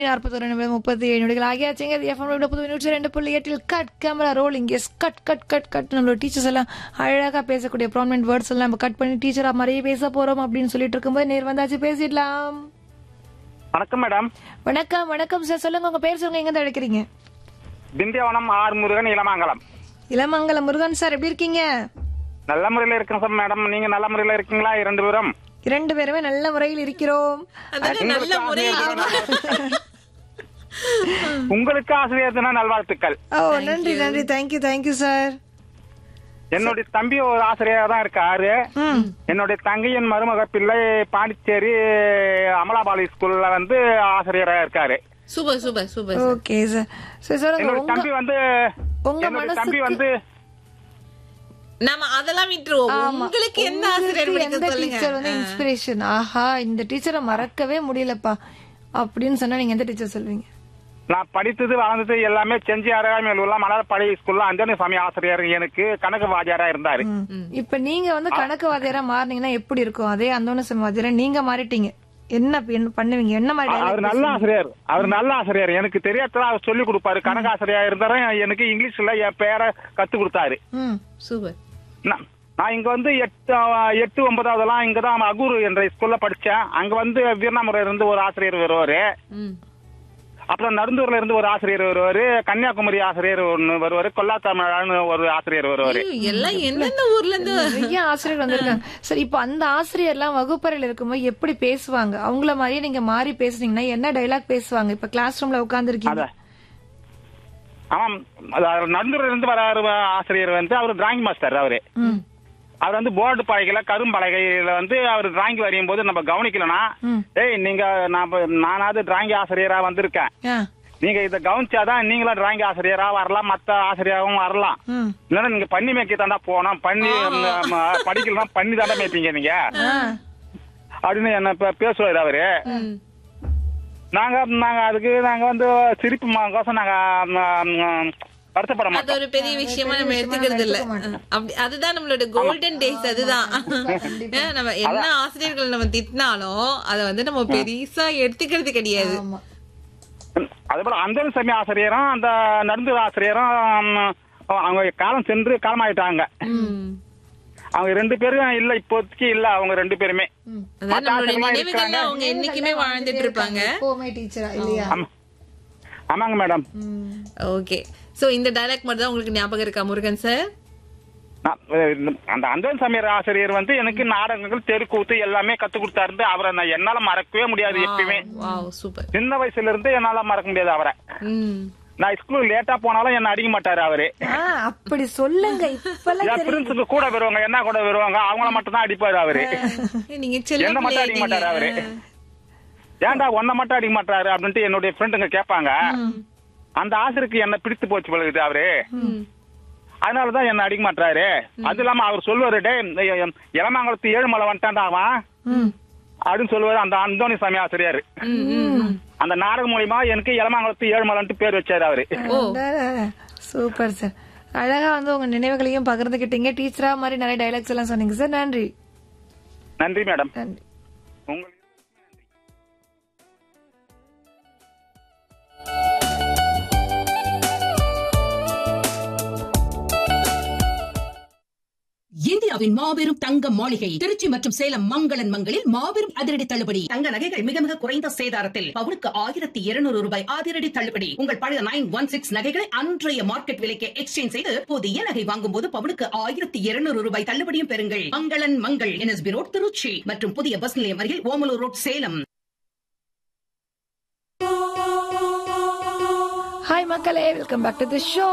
நாற்பத்தொரு நிமிடம் முப்பத்தி ஏழு நொடிகள் ஆகியாச்சுங்க இது எஃப்எம் புது நூற்றி ரெண்டு புள்ளி எட்டில் cut camera rolling yes cut cut cut cut நம்மளோட டீச்சர்ஸ் எல்லாம் அழகா பேசக்கூடிய ப்ராமினன்ட் வேர்ட்ஸ் எல்லாம் நம்ம கட் பண்ணி டீச்சரா மாதிரியே பேச போறோம் அப்படின்னு சொல்லிட்டு இருக்கும்போது நேர் வந்தாச்சு பேசிடலாம் வணக்கம் மேடம் வணக்கம் வணக்கம் சார் சொல்லுங்க உங்க பேர் சொல்லுங்க எங்க இருந்து அழைக்கிறீங்க திண்டியவனம் ஆர் முருகன் இளமாங்கலம் இளமங்கலம் முருகன் சார் எப்படி இருக்கீங்க நல்ல முறையில இருக்கேன் சார் மேடம் நீங்க நல்ல முறையில இருக்கீங்களா இரண்டு பேரும் இரண்டு பேருமே நல்ல முறையில் இருக்கிறோம் அதாங்க நல்ல முறையில் இருக்கு. உங்களுக்கு ஆசிரியர் தின நல்வாழ்த்துக்கள் ஓ நன்றி நன்றி தேங்க்யூ தேங்க்யூ சார் என்னுடைய தம்பி ஒரு ஆசிரியரா தான் இருக்காரு என்னுடைய தங்கையின் மருமக பிள்ளை பாண்டிச்சேரி அமலாபாலி ஸ்கூல்ல வந்து ஆசிரியரா இருக்காரு super super super okay sir சரி சொல்லுங்க என்னுடைய உங்க தம்பி வந்து உங்க என்னுடைய தம்பி மனசுக்கு- வந்து நாம அதெல்லாம் விட்டுருவோம் உங்களுக்கு என்ன ஆசிரியர் உங்களுக்கு பிடிக்கும் எந்த சொல்லுங்க டீச்சர் வந்து இன்ஸ்பிரேஷன் ஆஹா இந்த டீச்சரை மறக்கவே முடியலப்பா அப்படின்னு சொன்னா நீங்க எந்த டீச்சர் சொல்வீங்க நான் படித்தது வளர்ந்தது எல்லாமே செஞ்சி அருகாமையில் உள்ள மலர் பழைய ஸ்கூல்ல அந்தோனி சாமி ஆசிரியர் எனக்கு கணக்கு வாத்தியாரா இருந்தாரு ம். இப்ப நீங்க வந்து கணக்கு வாத்தியாரா மாறினீங்கன்னா எப்படி இருக்கும் அதே அந்தோன சம வாத்தியாரா நீங்க மாறிட்டீங்க என்ன என்ன பண்ணுவீங்க என்ன மாதிரி அவர் dialogue நல்ல ஆசிரியர் அவர் நல்ல ஆசிரியர் எனக்கு தெரியாத அவர் சொல்லி கொடுப்பாரு கணக்கு ஆசிரியர் இருந்தாரும் எனக்கு இங்கிலீஷ்ல என் பேரை கத்து கொடுத்தாரு ம் சூப்பர் நான் நான் இங்க வந்து எட்டு எட்டு ஒன்பதாவதுலாம் இங்க தான் அகூர் என்ற ஸ்கூல்ல படிச்சேன் அங்க வந்து வீரநாமூர்ல இருந்து ஒரு ஆசிரியர் வருவாரு ம் அப்புறம் நடுந்தூர்ல இருந்து ஒரு ஆசிரியர் வருவாரு கன்னியாகுமரி ஆசிரியர் ஒன்னு வருவாரு கொல்லாத்தமிழான்னு ஒரு ஆசிரியர் வருவாரு ஐயோ, எல்லாம் எந்தெந்த ஊர்ல இருந்து நிறைய ஆசிரியர் வந்திருக்காங்க சரி இப்போ அந்த ஆசிரியர் எல்லாம் வகுப்பறையில இருக்கும்போது எப்படி பேசுவாங்க அவங்கள மாதிரியே நீங்க மாறி பேசுனீங்கன்னா என்ன டைலாக் பேசுவாங்க இப்ப கிளாஸ் ரூம்ல உட்கார்ந்து இருக்கீங்க அத ஆமாம் அது நடுந்தூர்ல இருந்து வர ஆசிரியர் வந்து அவர் டிராயிங் மாஸ்டர் அவரு அவர் வந்து போர்டு பலகையில கரும்பலகையில வந்து அவர் டிராயிங் வரையும் போது நம்ம கவனிக்கலனா ம். ஏய் நீங்க நான் நானாவது டிராயிங் ஆசிரியரா வந்திருக்கேன் ஆ, நீங்க இத கவனிச்சாதான் நீங்களும் டிராயிங் ஆசிரியரா வரலாம் மத்த ஆசிரியராவும் வரலாம் ம் இல்லன்னா நீங்க பண்ணி மேய்க்க தாண்டா போனோம் பண்ணி படிக்கலாம் பண்ணி தாண்டா மேய்ப்பீங்க நீங்க ஆ அப்படின்னு என்ன பே- பேசுவாரு அவரு ம். நாங்க நாங்க அதுக்கு நாங்க வந்து சிரிப்பு கோசம் நாங்க ம், ம், வருத்தப்பட அது மாட்டோம் ஒரு பெரிய விஷயமா நம்ம எடுத்துக்கிறது இல்ல அப்படி அதுதான் நம்மளோட கோல்டன் டேஸ் அதுதான் ஏன் நம்ம என்ன ஆசிரியர்கள் நம்ம திட்டினாலும் அத வந்து நம்ம பெருசா எடுத்துக்கிறது கிடையாது ஆமா அதே போல அந்த சமய ஆசிரியரும் அந்த நடுந்து ஆசிரியரும் ம், அவங்க காலம் சென்று காலமாயிட்டாங்க ம். அவங்க ரெண்டு பேரும் இல்ல இப்போதைக்கு இல்ல அவங்க ரெண்டு பேருமே ம். அதான் நம்மளுடைய ஆசிரியமா நினைவுகள்ல அவங்க என்னைக்குமே வாழ்ந்துட்டு இருப்பாங்க எப்பவுமே டீச்சரா இல்லையா ஆமா ஆமாங்க மேடம் ம். ஓகே சோ இந்த டைலாக் மட்டும் தான் உங்களுக்கு ஞாபகம் இருக்கா முருகன் சார் நான், அஹ், அந்த அந்தன் சமயர் ஆசிரியர் வந்து எனக்கு நாடகங்கள் தெருக்கூத்து எல்லாமே கத்து கொடுத்தாரு அவரை நான் என்னால மறக்கவே முடியாது எப்பயுமே வாவ் சூப்பர் சின்ன வயசுல இருந்து என்னால மறக்க முடியாது அவரை ம் நான் ஸ்கூல் லேட்டா போனாலும் என்ன அடிக்க மாட்டாரு அவரு ஆ, அப்படி சொல்லுங்க இப்பெல்லாம் என் தெரியுது பிரின்ஸுக்கு கூட வருவாங்க என்ன கூட வருவாங்க அவங்கள மட்டும் தான் அடிப்பாரு அவரு நீங்க செல்ல என்ன மட்டும் அடிக்க மாட்டாரு அவரு ஏன்டா உன்னை மட்டும் அடிக்க மாட்டாரு அப்படின்ட்டு என்னுடைய ஃப்ரெண்டுங்க கேட்பாங்க அந்த ஆசிரியருக்கு என்ன பிடித்து போச்சு பழகுது அவரு அதனாலதான் என்ன அடிக்க மாட்டாரு அது இல்லாம அவர் சொல்லுவாரு டே இளமாங்குளத்து ஏழுமலை வந்துட்டான்டா அவன் ம். அப்படின்னு சொல்லுவாரு அந்த அந்தோணி சாமி ஆசிரியர் அந்த நாடகம் மூலியமா எனக்கு இளமாங்குளத்து ஏழுமலைன்ட்டு பேர் வச்சாரு அவரு சூப்பர் சார் அழகா வந்து உங்க நினைவுகளையும் பகிர்ந்துகிட்டீங்க டீச்சரா மாதிரி நிறைய டைலாக்ஸ் எல்லாம் சொன்னீங்க சார் நன்றி நன்றி மேடம் நன்றி உங்களுக்கு இந்தியாவின் மாபெரும் தங்க மாளிகை திருச்சி மற்றும் சேலம் மங்களன் மங்களில் மாபெரும் அதிரடி தள்ளுபடி தங்க நகைகள் மிக மிக குறைந்த சேதாரத்தில் பவுனுக்கு ஆயிரத்தி இருநூறு ரூபாய் அதிரடி தள்ளுபடி உங்கள் பழைய நைன் ஒன் சிக்ஸ் நகைகளை அன்றைய மார்க்கெட் விலைக்கு எக்ஸ்சேஞ்ச் செய்து புதிய நகை வாங்கும் போது பவுனுக்கு ஆயிரத்தி இருநூறு ரூபாய் தள்ளுபடியும் பெறுங்கள் மங்களன் மங்கள் என்எஸ்பி ரோட் திருச்சி மற்றும் புதிய பஸ் நிலையம் அருகில் ஓமலூர் ரோட் சேலம் ஹாய் மக்களே welcome back to the show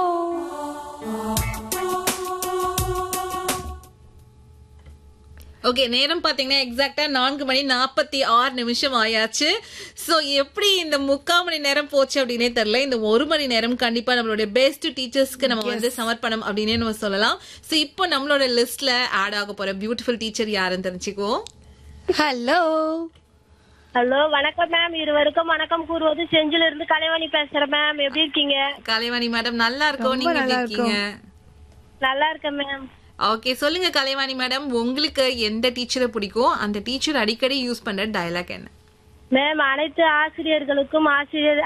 okay நேரம் பாத்தீங்கன்னா எக்ஸாக்டா நான்கு மணி நாற்பத்தி ஆறு நிமிஷம் ஆயாச்சு சோ எப்படி இந்த முக்கால் மணி நேரம் போச்சு அப்படின்னே தெரியல இந்த ஒரு மணி நேரம் கண்டிப்பா நம்மளுடைய பெஸ்ட் டீச்சர்ஸ்க்கு நம்ம வந்து சமர்ப்பணம் அப்படின்னே நம்ம சொல்லலாம் சோ இப்போ நம்மளோட லிஸ்ட்ல ஆட் ஆக போற பியூட்டிஃபுல் டீச்சர் யாருன்னு தெரிஞ்சுக்குவோம் ஹலோ ஹலோ வணக்கம் மேம் இருவருக்கும் வணக்கம் கூறுவது செஞ்சில இருந்து கலைவாணி பேசுறேன் மேம் எப்படி இருக்கீங்க கலைவாணி மேடம் நல்லா இருக்கோம் ரொம்ப நீங்க எப்படி நல்லா இருக்கீங்க நல்லா இருக்கேன் மேம் ஓகே சொல்லுங்க கலைவாணி மேடம் உங்களுக்கு எந்த டீச்சரை பிடிக்கும் அந்த டீச்சர் அடிக்கடி யூஸ் பண்ற டயலாக் என்ன மேம் அனைத்து ஆசிரியர்களுக்கும் ஆசிரியர்